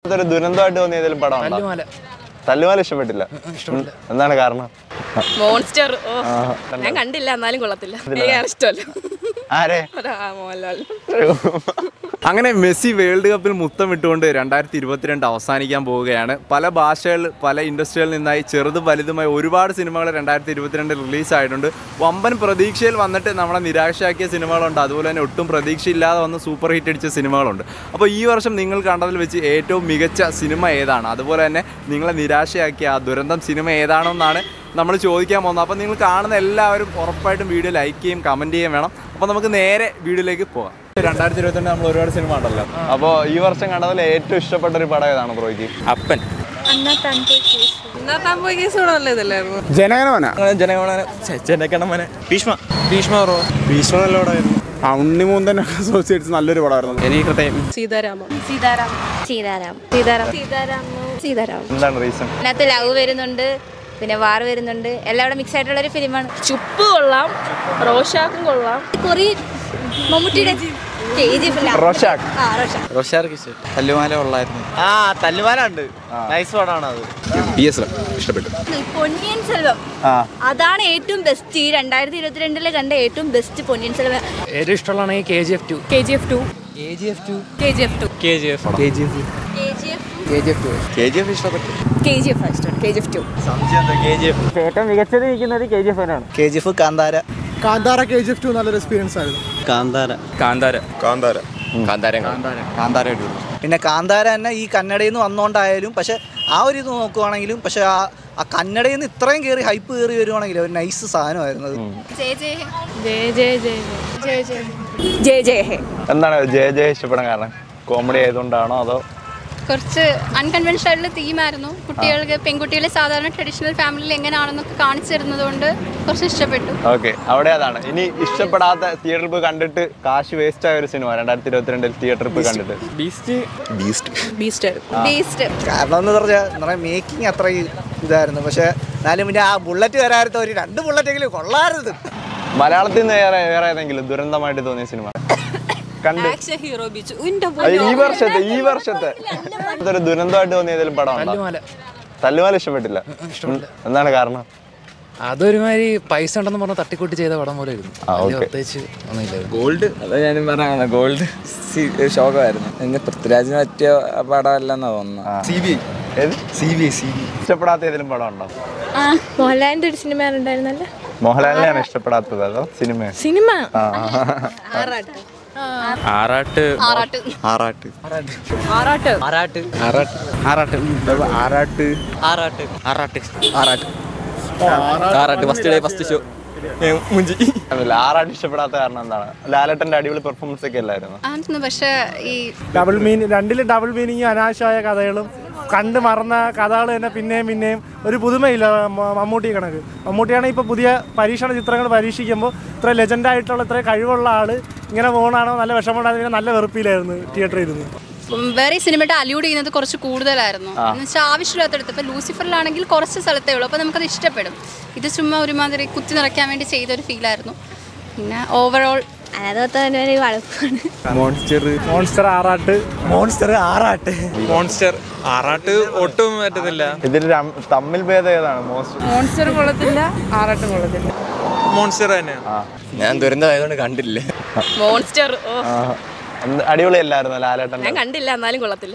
ഒരു ദുരന്തമായിട്ട് തോന്നിയ ഏതെങ്കിലും പടം ഉണ്ടോ തല്ലുമാല തല്ലുമാല ഇഷ്ടപ്പെട്ടില്ല ഉം. എന്താണ് കാരണം മോൺസ്റ്റർ ഓ ഞാൻ കണ്ടില്ല എന്നാലും കൊള്ളത്തില്ല എനിക്ക് ഇഷ്ടമല്ല ആരെ അതാ മോഹൻലാൽ അങ്ങനെ മെസ്സി വേൾഡ് കപ്പിൽ മുത്തം ഇട്ടുകൊണ്ട് രണ്ടായിരത്തി ഇരുപത്തിരണ്ട് അവസാനിക്കാൻ പോവുകയാണ് പല ഭാഷകൾ പല ഇൻഡസ്ട്രികളിൽ നിന്നായി ചെറുതും വലുതുമായ ഒരുപാട് സിനിമകൾ രണ്ടായിരത്തി ഇരുപത്തിരണ്ട് റിലീസായിട്ടുണ്ട് വമ്പൻ പ്രതീക്ഷയിൽ വന്നിട്ട് നമ്മളെ നിരാശയാക്കിയ സിനിമകളുണ്ട് അതുപോലെ തന്നെ ഒട്ടും പ്രതീക്ഷയില്ലാതെ വന്ന് സൂപ്പർ ഹിറ്റ് അടിച്ച സിനിമകളുണ്ട് അപ്പോൾ ഈ വർഷം നിങ്ങൾ കണ്ടതിൽ വെച്ച് ഏറ്റവും മികച്ച സിനിമ ഏതാണ് അതുപോലെ തന്നെ നിങ്ങളെ നിരാശയാക്കിയ ആ ദുരന്തം സിനിമ ഏതാണെന്നാണ് നമ്മൾ ചോദിക്കാൻ പോകുന്നത് അപ്പോൾ നിങ്ങൾ കാണുന്ന എല്ലാവരും ഉറപ്പായിട്ടും വീഡിയോ ലൈക്ക് ചെയ്യും കമൻറ്റ് ചെയ്യും വേണം അപ്പോൾ നമുക്ക് നേരെ വീഡിയോയിലേക്ക് പോകാം രണ്ടായിരത്തി ഇരുപത്തിരണ്ട് നമ്മൾ ഒരുപാട് സിനിമ ഉണ്ടല്ലോ അപ്പോ ഈ വർഷം കണ്ടതിൽ ഏറ്റവും ഇഷ്ടപ്പെട്ട ഒരു പടം ഏതാണ് ബ്രോയ്ക്ക് അപ്പൻ എന്നാ താമ്പോയി കേസ് കൂടെ നല്ല ഇതല്ലായിരുന്നു ജനഗണമന ജനഗണമന ജനഗണമന ഭീഷ്മ ഭീഷ്മ ബ്രോ ഭീഷ്മ നല്ല പടമായിരുന്നു ആ ഉണ്ണിമൂന്തൻ അസോസിയേറ്റ്സ് നല്ലൊരു പടമായിരുന്നു എനിക്ക് ഹൃദയം സീതാരാമം സീതാറാം സീതാറാം സീതാരാം സീതാരാം സീതാരാം എന്താണ് റീസൺ അതിനകത്ത് ലവ് വരുന്നുണ്ട് പിന്നെ വാർ വരുന്നുണ്ട് എല്ലാം കൂടെ മിക്സ് ആയിട്ടുള്ള ഒരു ഫിലിമാണ് ചുപ്പ് കൊള്ളാം റോഷാക്കും കൊള്ളാം കുറി മമ്മൂട്ടിയുടെ കെ ജി എഫ് റോഷാക്ക് ആ റോഷാ റോഷാർക്ക് തല്ലുമാല ഉള്ളായിരുന്നു ആ തല്ലുമാല ഉണ്ട് നൈസ് പടമാണ് അത് പി എസ് ഇഷ്ടപ്പെട്ടു പൊന്നിയൻ സെൽവം ആ അതാണ് ഏറ്റവും ബെസ്റ്റ് ഈ രണ്ടായിരത്തി ഇരുപത്തിരണ്ടില് കണ്ട ഏറ്റവും ബെസ്റ്റ് പൊന്നിയൻ സെൽവം ഏറ്റവും ഇഷ്ടമുള്ളതാണ് K G F two K G F two K G F two K G F two K G F K G F K G F K G F K G F ഇഷ്ടപ്പെട്ടു K G F ഇഷ്ടം K G F two K G F ഏറ്റവും മികച്ചത് നിൽക്കുന്നത് K G F ആണ് K G F Kantara Kantara K G F two നല്ലൊരു experience ആയിരുന്നു കാന്താര കാന്താര കാന്താര കാന്താര കാന്താര അടിപൊളി പിന്നെ കാന്താര തന്നെ ഈ കന്നഡയിൽ നിന്ന് വന്നോണ്ടായാലും പക്ഷെ ആ ഒരു ഇത് നോക്കുവാണെങ്കിലും പക്ഷെ ആ ആ കന്നഡയിൽ നിന്ന് ഇത്രയും കയറി ഹൈപ്പ് കയറി വരുവാണെങ്കിൽ ഒരു നൈസ് സാധനമായിരുന്നു അത് ജയ ജയ ജയ ജയ ജയ ജയ ജയ ജയ ജയ ഹേ എന്താണ് ജയ ജയ ഇഷ്ടപ്പെടാൻ കാരണം കോമഡി ആയതുകൊണ്ടാണോ അതോ കുറച്ച് അൺകൺവെൻഷണൽ ആയിട്ടുള്ള തീമായിരുന്നു കുട്ടികൾക്ക് പെൺകുട്ടികളെ സാധാരണ ട്രഡീഷണൽ ഫാമിലിയിൽ എങ്ങനെയാണെന്നൊക്കെ കാണിച്ചു തരുന്നതുകൊണ്ട് കുറച്ച് ഇഷ്ടപ്പെട്ടു ഓക്കെ അവിടെ അതാണ് ഇനി ഇഷ്ടപ്പെടാത്ത തിയേറ്ററിൽ പോയി കണ്ടിട്ട് കാശ് വേസ്റ്റ് ആയ ഒരു സിനിമ രണ്ടായിരത്തി ഇരുപത്തിരണ്ടിൽ തിയേറ്ററിൽ പോയി കണ്ടിട്ട് ബീസ്റ്റ് ബീസ്റ്റ് ബീസ്റ്റ് ബേസ്ഡ് കാരണം എന്ന് പറഞ്ഞാൽ നമ്മുടെ മേക്കിംഗ് അത്ര ഇതായിരുന്നു പക്ഷെ എന്നാലും പിന്നെ ആ ബുള്ളറ്റ് വരാത്ത ഒരു രണ്ട് ബുള്ളറ്റെങ്കിലും കൊള്ളാറുത് മലയാളത്തിൽ നിന്ന് വേറെ വേറെ ഏതെങ്കിലും ദുരന്തമായിട്ട് തോന്നിയ സിനിമ കണ്ട് ആക്ഷൻ ഹീറോ ബീച്ച് ഉന്റെ അത് ഈ വർഷത്തെ ഈ വർഷത്തെ ഒരു ദുരന്തമായിട്ട് തോന്നിയ ഏതെങ്കിലും പടം ഉണ്ടോ തല്ലുമാല തല്ലുമാല ഇഷ്ടപ്പെട്ടില്ല ഉം. എന്താണ് കാരണം അതൊരുമാതിരി പൈസ ഉണ്ടെന്ന് പറഞ്ഞ് തട്ടിക്കൂട്ടി ചെയ്ത പടം പോലെ ആയിരുന്നു ആ, വലിയ okay. പ്രത്യേകിച്ച് ഒന്നുമില്ലായിരുന്നു ഗോൾഡ് അതാ ഞാനും പറഞ്ഞ ഗോൾഡ് ശോകമായിരുന്നു എന്നെ പൃഥ്വിരാജിന് പറ്റിയ പടമല്ലെന്നാ തോന്നുന്നു സി ബി ഏത് സി ബി സി ബി ഇഷ്ടപ്പെടാത്ത ഏതെങ്കിലും പടം ഉണ്ടോ ആ മോഹൻലാലിന്റെ ഒരു സിനിമ ഉണ്ടായിരുന്നല്ലേ മോഹൻലാലിനെയാണ് ഇഷ്ടപ്പെടാത്തത് അതോ സിനിമ സിനിമ ആ ആറാട്ട് Aarattu Aarattu Aarattu Aarattu Aarattu Aarattu Aarattu Aarattu Aarattu Aarattu Aarattu Aarattu first day first show മുഞ്ചി അതല്ല, ആറാട്ട് ഇഷ്ടപ്പെടാത്ത കാരണം എന്താണ് ലാലേട്ടന്റെ അടിപൊളി പെർഫോമൻസ് ഒക്കെ അല്ലായിരുന്നു ആയിരുന്നു പക്ഷെ ഈ ഡബിൾ മീൻ രണ്ടിലും ഡബിൾ മീനിങ് അനാവശ്യമായ കഥകളും കണ്ട് മറന്ന കഥകൾ തന്നെ പിന്നെയും പിന്നെയും ഒരു പുതുമയില്ല മ- മമ്മൂട്ടി കണക്ക് മമ്മൂട്ടിയാണെങ്കിൽ ഇപ്പോൾ പുതിയ പരീക്ഷണ ചിത്രങ്ങൾ പരീക്ഷിക്കുമ്പോൾ ഇത്ര ലെജൻഡായിട്ടുള്ള ഇത്ര കഴിവുള്ള ആൾ ഇങ്ങനെ പോകണാണോ നല്ല വിഷമമുണ്ടായിരുന്നു നല്ല വെറുപ്പിലായിരുന്നു തിയേറ്ററിൽ ഇരുന്ന് വേറെ സിനിമയുടെ അല്യൂഡ് ചെയ്യുന്നത് കുറച്ച് കൂടുതലായിരുന്നു എന്ന് വെച്ചാൽ ആവശ്യമില്ലാത്തടത്ത് ഇപ്പൊ ലൂസിഫറിലാണെങ്കിൽ കുറച്ച് സ്ഥലത്തേ ഉള്ളൂ അപ്പോൾ നമുക്കത് ഇഷ്ടപ്പെടും ഇത് ചുമ്മാ ഒരുമാതിരി കുത്തി നിറയ്ക്കാൻ വേണ്ടി ചെയ്തൊരു ഫീലായിരുന്നു പിന്നെ ഓവറോൾ അതിനകത്ത് തന്നെ ഒരു വഴക്കാണ് Monster Monster Aarattu Monster Aarattu Monster Aarattu ഒട്ടും പറ്റത്തില്ല ഇതിൽ രം- തമ്മിൽ ഭേദം ഏതാണ് മോസ്റ്റ് മോൺസ്റ്റർ കൊള്ളത്തില്ല ആറാട്ടും കൊള്ളത്തില്ല മോൺസ്റ്റർ തന്നെ ഞാൻ ദുരന്തമായതുകൊണ്ട് കണ്ടില്ലേ മോൺസ്റ്റർ ഓ അടിപൊളിയല്ലായിരുന്നു ലാലേട്ടൻ ഞാൻ കണ്ടില്ല എന്നാലും കൊള്ളത്തില്ല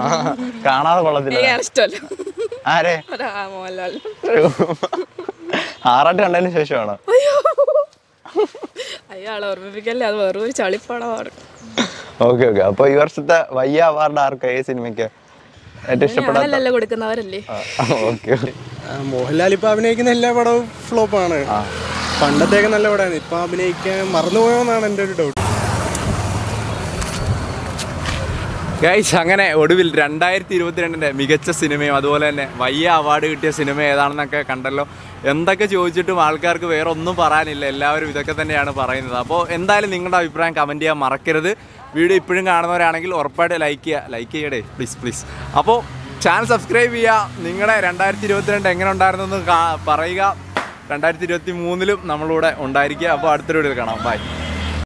കാണാതെ കൊള്ളത്തില്ല എനിക്ക് ഇഷ്ടമല്ല ആരെ അതാ മോഹൻലാൽ ആറാട്ട് കണ്ടതിന് ശേഷമാണോ അയാളെ ഓർമ്മിപ്പിക്കല്ലേ അത് വെറും ഒരു ചളിപ്പടമാണ് ഓക്കെ ഓക്കെ അപ്പൊ ഈ വർഷത്തെ വയ്യ അവാർഡ് ആർക്കാ ഈ സിനിമയ്ക്ക് ഏറ്റവും ഇഷ്ടപ്പെടാത്ത ഞാനല്ലല്ലോ കൊടുക്കുന്നവരല്ലേ ഓക്കെ മോഹൻലാൽ ഇപ്പൊ അഭിനയിക്കുന്ന എല്ലാ പടവും ഫ്ലോപ്പാണ് പണ്ടത്തേക്ക് നല്ല പടമായിരുന്നു ഇപ്പൊ അഭിനയിക്കാൻ മറന്നുപോയോന്നാണ് എൻ്റെ ഒരു ഡൗട്ട് ഗൈസ് അങ്ങനെ ഒടുവിൽ രണ്ടായിരത്തി ഇരുപത്തിരണ്ടിൻ്റെ മികച്ച സിനിമയും അതുപോലെ തന്നെ വയ്യ അവാർഡ് കിട്ടിയ സിനിമ ഏതാണെന്നൊക്കെ കണ്ടല്ലോ എന്തൊക്കെ ചോദിച്ചിട്ടും ആൾക്കാർക്ക് വേറെ ഒന്നും പറയാനില്ല എല്ലാവരും ഇതൊക്കെ തന്നെയാണ് പറയുന്നത് അപ്പോൾ എന്തായാലും നിങ്ങളുടെ അഭിപ്രായം കമൻറ്റ് ചെയ്യാൻ മറക്കരുത് വീഡിയോ ഇപ്പോഴും കാണുന്നവരാണെങ്കിൽ ഉറപ്പായിട്ട് ലൈക്ക് ചെയ്യുക ലൈക്ക് ചെയ്യടേ പ്ലീസ് പ്ലീസ് അപ്പോൾ ചാനൽ സബ്സ്ക്രൈബ് ചെയ്യുക നിങ്ങളുടെ രണ്ടായിരത്തി ഇരുപത്തിരണ്ട് എങ്ങനെ ഉണ്ടായിരുന്നു എന്ന് കാ- പറയുക രണ്ടായിരത്തി ഇരുപത്തി മൂന്നിലും നമ്മളിവിടെ ഉണ്ടായിരിക്കുക അപ്പോൾ അടുത്തൊരു വീഡിയോയിൽ കാണാം ബൈ